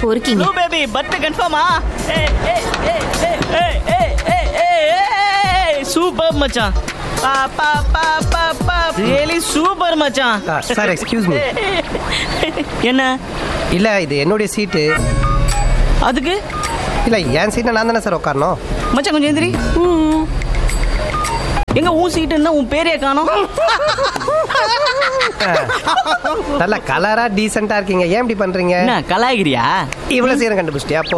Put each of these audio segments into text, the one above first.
பொறுக்கிங்க baby but கன்ஃபார்மா super மச்சான் பா பா பா பா பா ரியலி சூப்பர் மச்சான் சார் எக்ஸ்கியூஸ் மீ என்ன இல்ல இது என்னுடைய சீட்டு அதுக்கு இல்ல என் சீட்டை நான் தானே சார் உட்காரணும் மச்சான் கொஞ்சம் எந்திரி எங்க உன் சீட்டுன்னா உன் பேரே காணோம் நல்ல கலரா டீசெண்டா இருக்கீங்க ஏன் இப்படி பண்றீங்க என்ன கலாகிரியா இவ்வளவு சீரம் கண்டுபிடிச்சிட்டியா போ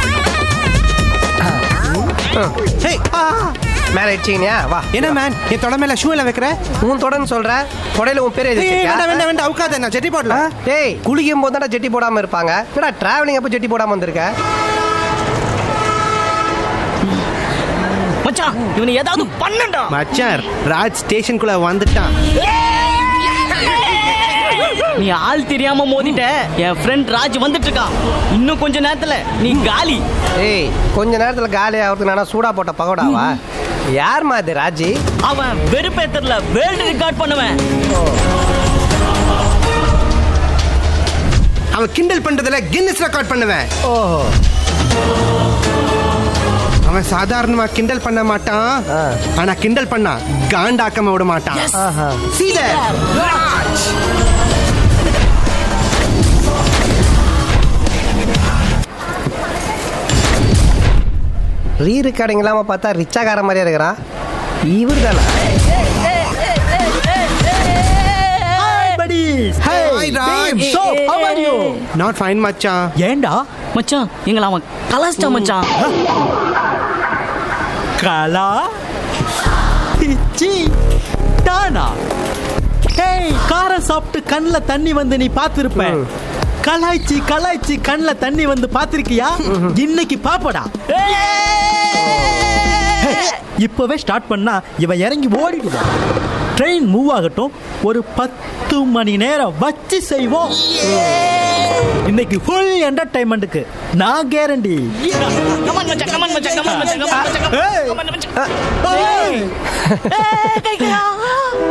மேல இடிச்சீங்கயா வா என்ன மேன் என் தொட மேல ஷூ எல்லாம் வைக்கிற உன் தொடன்னு சொல்ற கொடையில உன் பேர் ஏய், வேண்டாம் வேண்டாம் வேண்டாம் உட்காத நான் ஜெட்டி போடல டேய் குளிக்கும் போது தானே ஜெட்டி போடாம இருப்பாங்க என்னடா டிராவலிங் அப்போ ஜெட்டி போடாம வந்திருக்க மச்சான் இவனை ஏதாவது பண்ணண்டா மச்சான் ராஜ் ஸ்டேஷனுக்குள்ள வந்துட்டான் நீ ஆள் தெரியாம மோதிட்ட என் ஃப்ரெண்ட் ராஜ் வந்துட்டு இருக்கான் இன்னும் கொஞ்ச நேரத்துல நீ காலி ஏய் கொஞ்ச நேரத்துல காலி ஆகிறதுக்கு நானா சூடா போட்ட பகோடாவா யார்மா இது ராஜி அவன் வெறுப்பேத்தர்ல வேர்ல்டு ரெக்கார்ட் பண்ணுவேன் அவன் கிண்டல் பண்றதுல கின்னஸ் ரெக்கார்ட் பண்ணுவேன் ஓஹோ அவன் சாதாரணமா கிண்டல் பண்ண மாட்டான் ஆ. ஆனா கிண்டல் பண்ணா காண்டாக்காம விட மாட்டான் ஆஹா See there? ரீ ரெக்கார்டிங் இல்லாம பார்த்தா ரிச்சாகார மாதிரியா இருக்கிறான் இவர் தானா Hi, Raj. Not fine, மச்சான் ஏண்டா மச்சான் எங்களை அவன் கலாச்சிட்டான் மச்சான் கலா சி டானா ஏய் காரம் சாப்பிட்டு கண்ணுல தண்ணி வந்து நீ பார்த்திருப்ப கலாய்ச்சி கலாய்ச்சி கண்ணுல தண்ணி வந்து பார்த்திருக்கியா இன்னைக்கு பாப்படா இப்பவே ஸ்டார்ட் பண்ணா இவன் இறங்கி ஓடிடுவான் ட்ரெயின் மூவ் ஆகட்டும் ஒரு பத்து மணி நேரம் வச்சு செய்வோம் இன்னைக்கு ஃபுல் என்டர்டைன்மெண்ட்டுக்கு நான் கேரண்டி கமான் மச்சான் கமான் மச்சான் கமான் மச்சான் கமான் மச்சான் ஏய். கமான் மச்சான் ஏய். ஏய், கை, கை, ஆ.